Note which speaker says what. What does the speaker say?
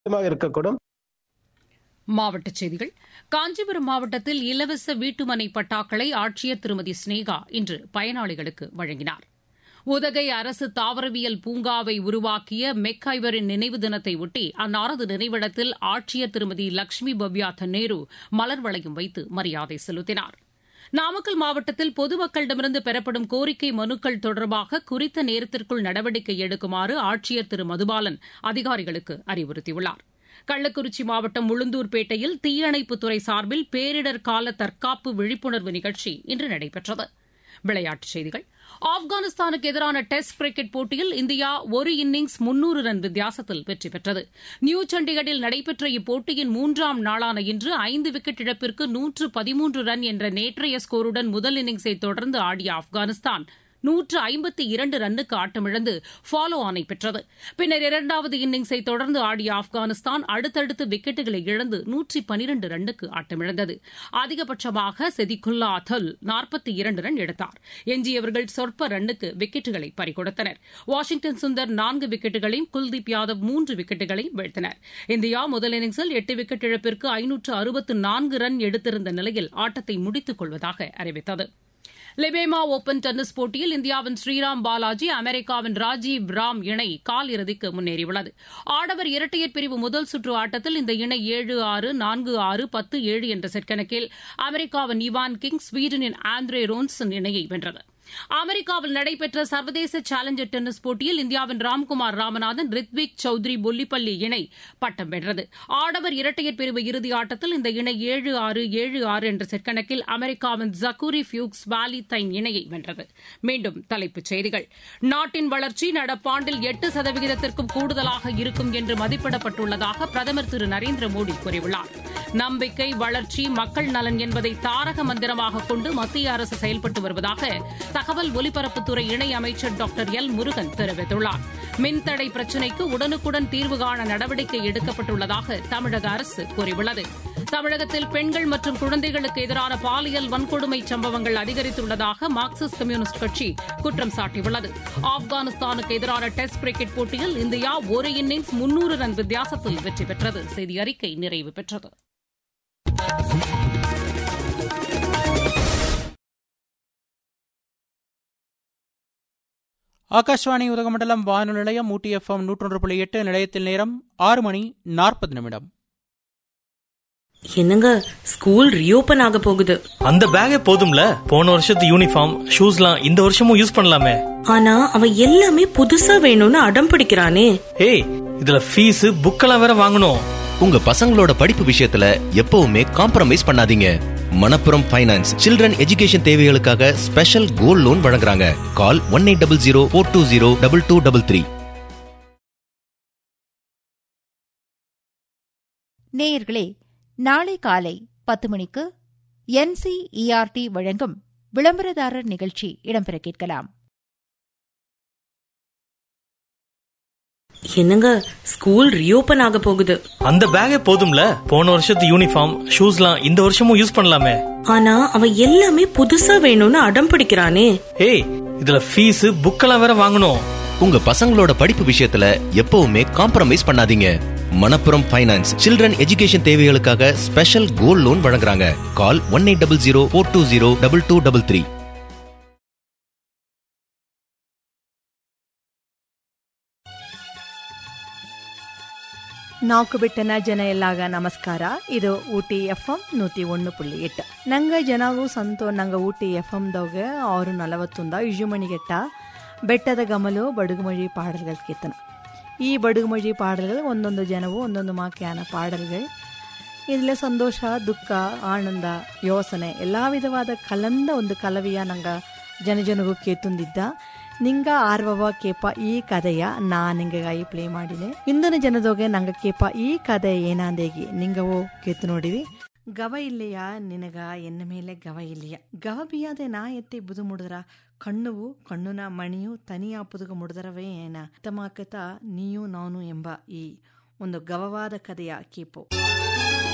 Speaker 1: இருக்கக்கூடும்
Speaker 2: மாவட்டச் செய்திகள் காஞ்சிபுரம் மாவட்டத்தில் இலவச வீட்டுமனை பட்டாக்களை ஆட்சியர் திருமதி ஸ்னேகா இன்று பயனாளிகளுக்கு வழங்கினார் உதகை அரசு தாவரவியல் பூங்காவை உருவாக்கிய மெக்காய்வரின் நினைவு தினத்தை ஒட்டி அன்னாரது நினைவிடத்தில் ஆட்சியர் திருமதி லட்சுமி பவ்யா தன்னேரு மலர் வளையம் வைத்து மரியாதை செலுத்தினார் நாமக்கல் மாவட்டத்தில் பொதுமக்களிடமிருந்து பெறப்படும் கோரிக்கை மனுக்கள் தொடர்பாக குறித்த நேரத்திற்குள் நடவடிக்கை எடுக்குமாறு ஆட்சியர் திரு மதுபாலன் அதிகாரிகளுக்கு அறிவுறுத்தியுள்ளார் கள்ளக்குறிச்சி மாவட்டம் உளுந்தூர்பேட்டையில் தீயணைப்புத்துறை சார்பில் பேரிடர் கால தற்காப்பு விழிப்புணர்வு நிகழ்ச்சி இன்று நடைபெற்றது விளையாட்டுச் செய்திகள் ஆப்கானிஸ்தானுக்கு எதிரான டெஸ்ட் கிரிக்கெட் போட்டியில் இந்தியா ஒரு இன்னிங்ஸ் முன்னூறு ரன் வித்தியாசத்தில் வெற்றி பெற்றது நியூ சண்டிகரில் நடைபெற்ற இப்போட்டியின் மூன்றாம் நாளான இன்று ஐந்து விக்கெட் இழப்பிற்கு நூற்று பதிமூன்று ரன் என்ற நேற்றைய ஸ்கோருடன் முதல் இன்னிங்ஸை தொடர்ந்து ஆடிய ஆப்கானிஸ்தான் நூற்று ஐம்பத்தி இரண்டு ரன்னுக்கு ஆட்டமிழந்து ஃபாலோ ஆனை பெற்றது பின்னர் இரண்டாவது இன்னிங்ஸை தொடர்ந்து ஆடிய ஆப்கானிஸ்தான் அடுத்தடுத்து விக்கெட்டுகளை இழந்து நூற்றி பனிரண்டு ரன்னுக்கு ஆட்டமிழந்தது அதிகபட்சமாக செதிகுல்லா அத்தல் நாற்பத்தி இரண்டு ரன் எடுத்தார் எஞ்சியவர்கள் சொற்ப ரன்னுக்கு விக்கெட்டுகளை பறிகொடுத்தனர் வாஷிங்டன் சுந்தர் நான்கு விக்கெட்டுகளையும் குல்தீப் யாதவ் மூன்று விக்கெட்டுகளையும் வீழ்த்தினர் இந்தியா முதல் இன்னிங்ஸில் எட்டு விக்கெட் இழப்பிற்கு ஐநூற்று அறுபத்து நான்கு ரன் எடுத்திருந்த நிலையில் ஆட்டத்தை முடித்துக் கொள்வதாக அறிவித்தது லெபேமா ஓபன் டென்னிஸ் போட்டியில் இந்தியாவின் ஸ்ரீராம் பாலாஜி அமெரிக்காவின் ராஜீவ் ராம் இணை கால் இறுதிக்கு முன்னேறியுள்ளது ஆடவர் இரட்டையர் பிரிவு முதல் சுற்று ஆட்டத்தில் இந்த இணை ஏழு ஆறு நான்கு ஆறு பத்து ஏழு என்ற செட் கணக்கில் அமெரிக்காவின் இவான் கிங் ஸ்வீடனின் ஆண்ட்ரே ரோன்சன் இணையை வென்றது அமெரிக்காவில் நடைபெற்ற சர்வதேச சேலஞ்சர் டென்னிஸ் போட்டியில் இந்தியாவின் ராம்குமார் ராமநாதன் ரித்விக் சௌத்ரி பொல்லிப்பள்ளி இணை பட்டம் வென்றது ஆடவர் இரட்டையர் பிரிவு இறுதி ஆட்டத்தில் இந்த இணை ஏழு ஆறு ஏழு ஆறு என்ற செட் கணக்கில் அமெரிக்காவின் ஜக்கூரி ஃபியூக்ஸ் வாலி தைன் இணையை வென்றது மீண்டும் தலைப்புச் செய்திகள் நாட்டின் வளர்ச்சி நடப்பாண்டில் எட்டு சதவிகிதத்திற்கும் கூடுதலாக இருக்கும் என்று மதிப்பிடப்பட்டுள்ளதாக பிரதமர் திரு நரேந்திர மோடி கூறியுள்ளார் நம்பிக்கை வளர்ச்சி மக்கள் நலன் என்பதை தாரக மந்திரமாக கொண்டு மத்திய அரசு செயல்பட்டு வருவதாக தகவல் ஒலிபரப்புத்துறை இணை அமைச்சர் டாக்டர் எல் முருகன் தெரிவித்துள்ளார் மின்தடை பிரச்சினைக்கு உடனுக்குடன் தீர்வு காண நடவடிக்கை எடுக்கப்பட்டுள்ளதாக தமிழக அரசு கூறியுள்ளது தமிழகத்தில் பெண்கள் மற்றும் குழந்தைகளுக்கு எதிரான பாலியல் வன்கொடுமை சம்பவங்கள் அதிகரித்துள்ளதாக மார்க்சிஸ்ட் கம்யூனிஸ்ட் கட்சி குற்றம் சாட்டியுள்ளது ஆப்கானிஸ்தானுக்கு எதிரான டெஸ்ட் கிரிக்கெட் போட்டியில் இந்தியா ஒரு இன்னிங்ஸ் முன்னூறு ரன் வித்தியாசத்தில் வெற்றி பெற்றது செய்தி அறிக்கை நிறைவு பெற்றது
Speaker 3: ஆகாஷ்வாணி உதகமண்டலம் வானொலி நிலையம் ஊட்டி எஃப்எம் நூற்றொன்று புள்ளி எட்டு நிலையத்தில் நேரம் ஆறு மணி நாற்பது நிமிடம்
Speaker 4: என்னங்க ஸ்கூல் ரீஓபன் ஆக போகுது
Speaker 5: அந்த பேக்கே போதும்ல போன வருஷத்து யூனிஃபார்ம் ஷூஸ்லாம் இந்த வருஷமும் யூஸ் பண்ணலாமே
Speaker 4: ஆனா அவன் எல்லாமே புதுசா வேணும்னு அடம் பிடிக்கிறானே
Speaker 5: ஏய் இதுல ஃபீஸ் புக்கெல்லாம் வேற வாங்கணும்
Speaker 6: உங்க பசங்களோட படிப்பு விஷயத்துல எப்பவுமே காம்ப்ரமைஸ் பண்ணாதீங்க மணப்புரம் ஃபைனான்ஸ் சில்ட்ரன் எஜுகேஷன் தேவைகளுக்காக ஸ்பெஷல் கோல்ட் லோன் வழங்குறாங்க call one eight double zero four two zero double two double three
Speaker 7: நேயர்களே நாளை காலை பத்து மணிக்கு என்சிஇஆர்டி வழங்கும் விளம்பரதாரர் நிகழ்ச்சி இடம்பெற கேட்கலாம்
Speaker 4: என்னங்க ஸ்கூல் ரீஓபன் ஆக போகுது
Speaker 5: அந்த பேக்கே போதும்ல போன வருஷத்து யூனிஃபார்ம் ஷூஸ்லாம் இந்த வருஷமும் யூஸ் பண்ணலாமே
Speaker 4: ஆனா அவன் எல்லாமே புதுசா வேணும்னு அடம் பிடிக்கிறானே
Speaker 5: ஏய் இதுல ஃபீஸ் புக்கெல்லாம் வேற வாங்கணும்
Speaker 6: உங்க பசங்களோட படிப்பு விஷயத்துல எப்பவுமே காம்ப்ரமைஸ் பண்ணாதீங்க மணப்புரம் ஃபைனான்ஸ் சில்ட்ரன் எஜுகேஷன் தேவைகளுக்காக ஸ்பெஷல் கோல்ட் லோன் வழங்குறாங்க call one eight double zero four two zero double two double three
Speaker 8: ನಾಲ್ಕು ಬಿಟ್ಟನ ಜನ ಎಲ್ಲಾಗ ನಮಸ್ಕಾರ ಇದು ಊಟಿ ಎಫ್ ಎಂ ನೂತಿ ಒಂದು ಪುಳ್ಳಿ ಎಟ್ಟು ನಂಗೆ ಜನವು ಸಂತೋ ನಂಗೆ ಊಟಿ ಎಫ್ ಎಮ್ದಾಗ ಆರು ನಲವತ್ತೊಂದ ಇಜುಮಣಿಗೆಟ್ಟ ಬೆಟ್ಟದ ಗಮಲು ಬಡುಗುಮೊഴി ಪಾಡಲ್ಗಳು ಕೀರ್ತನ ಈ ಬಡುಗುಮೊഴി ಪಾಡಲ್ಗಳು ಒಂದೊಂದು ಜನವು ಒಂದೊಂದು ಮಾಕ್ಯಾನ ಪಾಡಲ್ಗಳು ಇದರಲ್ಲಿ ಸಂತೋಷ ದುಃಖ ಆನಂದ ಯೋಸನೆ ಎಲ್ಲ ವಿಧವಾದ ಕಲಂದ ಒಂದು ಕಲವಿಯ ನಂಗೆ ಜನಜನಗೂ ಕೇತುಂದಿದ್ದ ನಿಂಗ ಆರ್ವವ ಕೇಪ ಈ ಕಥೆಯ ನಾ ನಿಂಗಾಗಿ ಪ್ಲೇ ಮಾಡಿದೆ ಇಂದಿನ ಜನದೋಗೆ ನಂಗ ಕೇಪ ಈ ಕಥೆ ಏನಾಂದೇಗಿ ನಿಂಗವೋ ಕೇತು ನೋಡಿವಿ ಗವ ಇಲ್ಲೆಯ ನಿನಗ ಎನ್ನ ಮೇಲೆ ಗವ ಇಲ್ಲಿಯ ಗವ ಬಿಯಾದೆ ನಾ ಎತ್ತಿ ಬುದು ಮುಡಿದ್ರ ಕಣ್ಣುವು ಕಣ್ಣುನ ಮಣಿಯು ತನಿಯ ಪುದುಗ ಮುಡಿದರವೇ ಏನ ತಮಾಕತ ನೀಯು ನಾನು ಎಂಬ ಈ ಒಂದು ಗವವಾದ ಕಥೆಯ ಕೇಪು